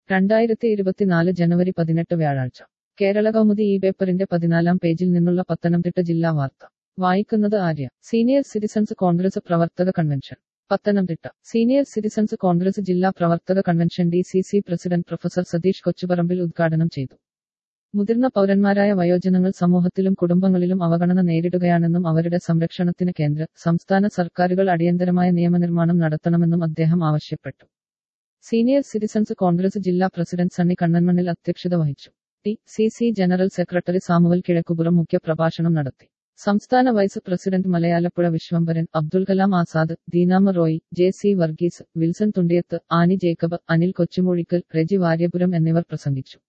രണ്ടായിരത്തി ഇരുപത്തിനാല് ജനുവരി പതിനെട്ട് വ്യാഴാഴ്ച കേരള കൗമുദി ഈ പേപ്പറിന്റെ പതിനാലാം പേജിൽ നിന്നുള്ള പത്തനംതിട്ട ജില്ലാ വാർത്ത വായിക്കുന്നത് ആര്യ സീനിയർ സിറ്റിസൺസ് കോൺഗ്രസ് പ്രവർത്തക convention Pathanamthitta senior citizens Congress ജില്ലാ പ്രവർത്തക convention D C C president professor Satheesh Kochuparambil ഉദ്ഘാടനം ചെയ്തു മുതിർന്ന പൗരന്മാരായ വയോജനങ്ങൾ സമൂഹത്തിലും കുടുംബങ്ങളിലും അവഗണന നേരിടുകയാണെന്നും അവരുടെ സംരക്ഷണത്തിന് കേന്ദ്ര സംസ്ഥാന സർക്കാരുകൾ അടിയന്തരമായ നിയമനിർമ്മാണം നടത്തണമെന്നും അദ്ദേഹം ആവശ്യപ്പെട്ടു സീനിയർ സിറ്റിസൺസ് കോൺഗ്രസ് ജില്ലാ പ്രസിഡന്റ് സണ്ണി കണ്ണൻമണ്ണിൽ അധ്യക്ഷത വഹിച്ചു T C C general secretary Samuel Kizhakkupuram മുഖ്യപ്രഭാഷണം നടത്തി സംസ്ഥാന vice president Malayalappuzha Viswambharan Abdul Kalam Azad Deenamma Roy J C Varghese Wilson Thundiyath Annie Jacob Anil Kochumoozhickal Reji Varyapuram എന്നിവർ പ്രസംഗിച്ചു